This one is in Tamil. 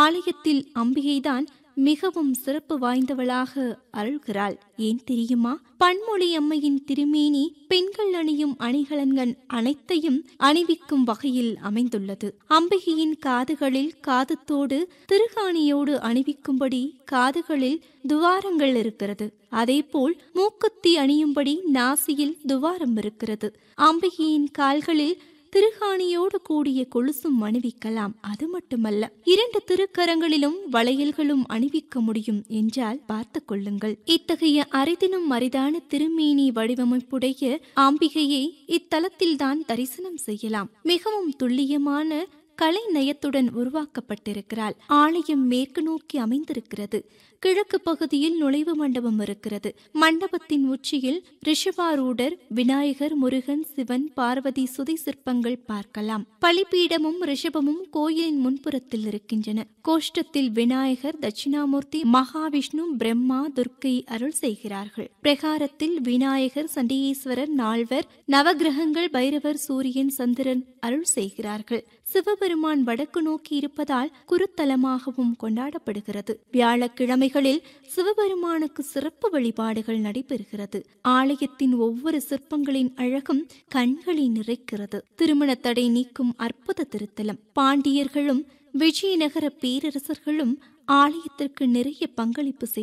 ஆலயத்தில் அம்பிகைதான் மிகவும் சிறப்பு வாய்ந்தவளாக அருள்கிறாள் ஏன் தெரியுமா பன்மொழி அம்மையின் திருமேனி பெண்கள் அணியும் அணிகலன்கள் அனைத்தையும் அணிவிக்கும் வகையில் அமைந்துள்ளது அம்பிகையின் காதுகளில் காதுத்தோடு திருகாணியோடு அணிவிக்கும்படி காதுகளில் துவாரங்கள் இருக்கிறது அதேபோல் மூக்குத்தி அணியும்படி நாசியில் துவாரம் இருக்கிறது அம்பிகையின் கால்களில் திருகாணியோடு கூடிய கொலுசும் அணிவிக்கலாம் அது மட்டுமல்ல இரண்டு திருக்கரங்களிலும் வளையல்களும் அணிவிக்க முடியும் என்றால் பார்த்து கொள்ளுங்கள் இத்தகைய அரிதினும் அரிதான திருமேனி வடிவமைப்புடைய அம்பிகையை இத்தலத்தில்தான் தரிசனம் செய்யலாம் மிகவும் துல்லியமான கலை நயத்துடன் உருவாக்கப்பட்டிருக்கிறாள் ஆலயம் மேற்கு நோக்கி அமைந்திருக்கிறது கிழக்கு பகுதியில் நுழைவு மண்டபம் இருக்கிறது மண்டபத்தின் உச்சியில் ரிஷபாரூடர் விநாயகர் முருகன் சிவன் பார்வதி சுதை சிற்பங்கள் பார்க்கலாம் பலிபீடமும் ரிஷபமும் கோயிலின் முன்புறத்தில் இருக்கின்றன கோஷ்டத்தில் விநாயகர் தட்சிணாமூர்த்தி மகாவிஷ்ணு பிரம்மா துர்க்கை அருள் செய்கிறார்கள் பிரகாரத்தில் விநாயகர் சண்டிகேஸ்வரர் நால்வர் நவகிரகங்கள் பைரவர் சூரியன் சந்திரன் அருள் செய்கிறார்கள் சிவபெருமான் வடக்கு நோக்கி இருப்பதால் குருத்தலமாகவும் கொண்டாடப்படுகிறது வியாழக்கிழமைகளில் சிவபெருமானுக்கு சிறப்பு வழிபாடுகள் நடைபெறுகிறது ஆலயத்தின் ஒவ்வொரு சிற்பங்களின் அழகும் கண்களை நிறைக்கிறது திருமண தடை நீக்கும் அற்புத திருத்தலம் பாண்டியர்களும் விஜயநகர பேரரசர்களும் ஆலயத்திற்கு நிறைய பங்களிப்பு செய்து